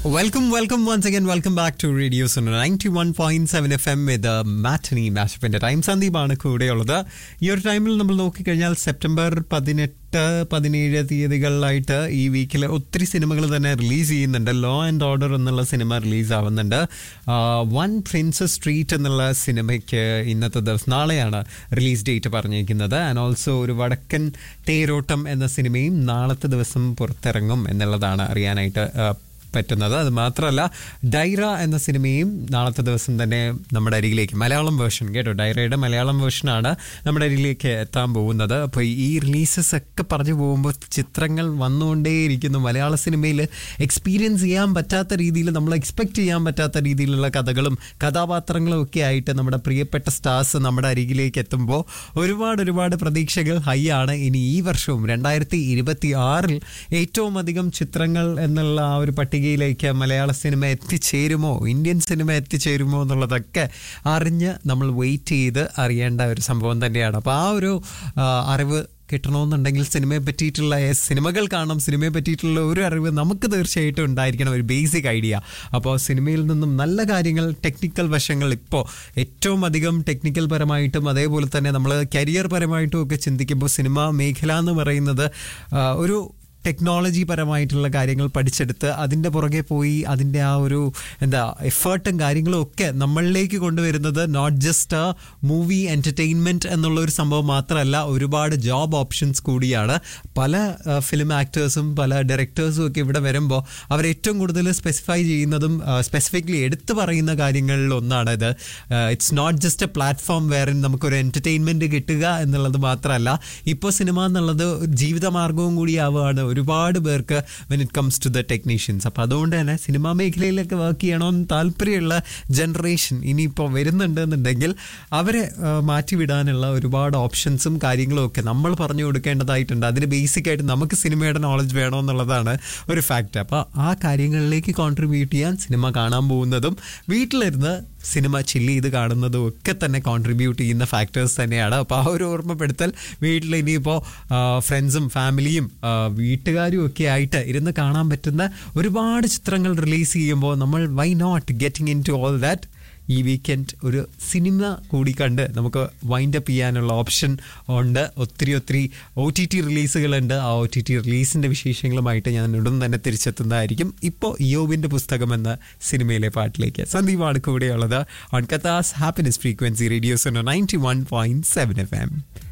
Welcome, welcome once again. Welcome back to Radio Suno 91.7 F M with matinee മാഷപ്പിന്റെ time സന്ദീപാണ് കൂടെയുള്ളത് ഈ ഒരു ടൈമിൽ നമ്മൾ നോക്കിക്കഴിഞ്ഞാൽ സെപ്റ്റംബർ പതിനെട്ട് പതിനേഴ് തീയതികളിലായിട്ട് ഈ വീക്കിൽ ഒത്തിരി സിനിമകൾ തന്നെ റിലീസ് ചെയ്യുന്നുണ്ട് ലോ ആൻഡ് ഓർഡർ എന്നുള്ള സിനിമ റിലീസ് ആവുന്നുണ്ട് വൺ പ്രിൻസസ് സ്ട്രീറ്റ് എന്നുള്ള സിനിമയ്ക്ക് ഇന്നത്തെ ദിവസം നാളെയാണ് റിലീസ് ഡേറ്റ് പറഞ്ഞിരിക്കുന്നത് ആൻഡ് ഓൾസോ ഒരു വടക്കൻ തേരോട്ടം എന്ന സിനിമയും നാളത്തെ ദിവസം പുറത്തിറങ്ങും എന്നുള്ളതാണ് അറിയാനായിട്ട് ആ, പറ്റുന്നത് അത് മാത്രമല്ല ഡൈറ എന്ന സിനിമയും നാളത്തെ ദിവസം തന്നെ നമ്മുടെ അരികിലേക്ക് മലയാളം വേർഷൻ കേട്ടോ ഡൈറയുടെ മലയാളം വേർഷനാണ് നമ്മുടെ അരികിലേക്ക് എത്താൻ പോകുന്നത് അപ്പോൾ ഈ റിലീസസ് ഒക്കെ പറഞ്ഞു പോകുമ്പോൾ ചിത്രങ്ങൾ വന്നുകൊണ്ടേയിരിക്കുന്നു മലയാള സിനിമയിൽ എക്സ്പീരിയൻസ് ചെയ്യാൻ പറ്റാത്ത രീതിയിൽ നമ്മൾ എക്സ്പെക്ട് ചെയ്യാൻ പറ്റാത്ത രീതിയിലുള്ള കഥകളും കഥാപാത്രങ്ങളും ഒക്കെ ആയിട്ട് നമ്മുടെ പ്രിയപ്പെട്ട സ്റ്റാർസ് നമ്മുടെ അരികിലേക്ക് എത്തുമ്പോൾ ഒരുപാട് ഒരുപാട് പ്രതീക്ഷകൾ ഹൈ ആണ് ഇനി ഈ വർഷവും രണ്ടായിരത്തി ഇരുപത്തി ആറിൽ ഏറ്റവും അധികം ചിത്രങ്ങൾ എന്നുള്ള ആ ഒരു പട്ടികയിലേക്ക് മലയാള സിനിമ എത്തിച്ചേരുമോ ഇന്ത്യൻ സിനിമ എത്തിച്ചേരുമോ എന്നുള്ളതൊക്കെ അറിഞ്ഞ് നമ്മൾ വെയിറ്റ് ചെയ്ത് അറിയേണ്ട ഒരു സംഭവം തന്നെയാണ് അപ്പോൾ ആ ഒരു ആ, അറിവ് കിട്ടണമെന്നുണ്ടെങ്കിൽ സിനിമയെ പറ്റിയിട്ടുള്ള yes, സിനിമകൾ കാണണം സിനിമയെ പറ്റിയിട്ടുള്ള ഒരു അറിവ് നമുക്ക് തീർച്ചയായിട്ടും ഉണ്ടായിരിക്കണം ഒരു ബേസിക് ഐഡിയ അപ്പോൾ സിനിമയിൽ നിന്നും നല്ല കാര്യങ്ങൾ ടെക്നിക്കൽ വശങ്ങൾ ഇപ്പോൾ ഏറ്റവും അധികം ടെക്നിക്കൽ പരമായിട്ടും അതേപോലെ തന്നെ നമ്മൾ കരിയർ പരമായിട്ടും ഒക്കെ ചിന്തിക്കുമ്പോൾ സിനിമ മേഖല എന്ന് പറയുന്നത് ആ, ഒരു ടെക്നോളജി പരമായിട്ടുള്ള കാര്യങ്ങൾ പഠിച്ചെടുത്ത് അതിൻ്റെ പുറകെ പോയി അതിൻ്റെ ആ ഒരു എന്താ എഫേർട്ടും കാര്യങ്ങളും ഒക്കെ നമ്മളിലേക്ക് കൊണ്ടുവരുന്നത് not just a movie entertainment എന്നുള്ള ഒരു സംഭവം മാത്രമല്ല ഒരുപാട് ജോബ് ഓപ്ഷൻസ് കൂടിയാണ് പല ഫിലിം ആക്ടേഴ്സും പല ഡയറക്ടേഴ്സും ഒക്കെ ഇവിടെ വരുമ്പോൾ അവർ ഏറ്റവും കൂടുതൽ സ്പെസിഫൈ ചെയ്യുന്നതും സ്പെസിഫിക്കലി എടുത്തു പറയുന്ന കാര്യങ്ങളിൽ ഒന്നാണ് ഇത് it's not just a platform വേറെ നമുക്കൊരു എൻ്റർടൈൻമെൻറ്റ് കിട്ടുക എന്നുള്ളത് മാത്രമല്ല ഇപ്പോൾ സിനിമ എന്നുള്ളത് ഒരു ജീവിതമാർഗവും കൂടിയാവുകയാണ് ഒരുപാട് പേർക്ക് when it comes to the technicians അപ്പോൾ അതുകൊണ്ട് തന്നെ സിനിമാ മേഖലയിലൊക്കെ വർക്ക് ചെയ്യണമെന്ന് താല്പര്യമുള്ള ജനറേഷൻ ഇനിയിപ്പോൾ വരുന്നുണ്ട് എന്നുണ്ടെങ്കിൽ അവരെ ആ, മാറ്റിവിടാനുള്ള ഒരുപാട് ഓപ്ഷൻസും കാര്യങ്ങളും ഒക്കെ നമ്മൾ പറഞ്ഞു കൊടുക്കേണ്ടതായിട്ടുണ്ട് അതിന് ബേസിക് ആയിട്ട് നമുക്ക് സിനിമയുടെ നോളജ് വേണമെന്നുള്ളതാണ് ഒരു ഫാക്റ്റ് അപ്പോൾ ആ കാര്യങ്ങളിലേക്ക് കോൺട്രിബ്യൂട്ട് ചെയ്യാൻ സിനിമ കാണാൻ പോകുന്നതും വീട്ടിലിരുന്ന് സിനിമ ചില്ല് ചെയ്ത് കാണുന്നതും ഒക്കെ തന്നെ കോൺട്രിബ്യൂട്ട് ചെയ്യുന്ന ഫാക്ടേഴ്സ് തന്നെയാണ് അപ്പോൾ ആ ഒരു ഓർമ്മപ്പെടുത്തൽ വീട്ടിൽ ഇനിയിപ്പോൾ ഫ്രണ്ട്സും ഫാമിലിയും ആ, വീട്ടുകാരും ഒക്കെ ആയിട്ട് ഇരുന്ന് കാണാൻ പറ്റുന്ന ഒരുപാട് ചിത്രങ്ങൾ റിലീസ് ചെയ്യുമ്പോൾ നമ്മൾ why not getting into all that ഈ വീക്കെൻഡ് ഒരു സിനിമ കൂടി കണ്ട് നമുക്ക് വൈൻഡ് അപ്പ് ചെയ്യാനുള്ള ഓപ്ഷൻ ഉണ്ട് ഒത്തിരി ഒത്തിരി ഒ ടി ടി റിലീസുകളുണ്ട് ആ ഒ ടി ടി റിലീസിൻ്റെ വിശേഷങ്ങളുമായിട്ട് ഞാൻ ഉടൻ തന്നെ തിരിച്ചെത്തുന്നതായിരിക്കും ഇപ്പോൾ യോബിൻ്റെ പുസ്തകം എന്ന സിനിമയിലെ പാട്ടിലേക്ക് സന്ദീപാണ് കൂടെയുള്ളത് on Kathas happiness frequency radios ninety one point seven F M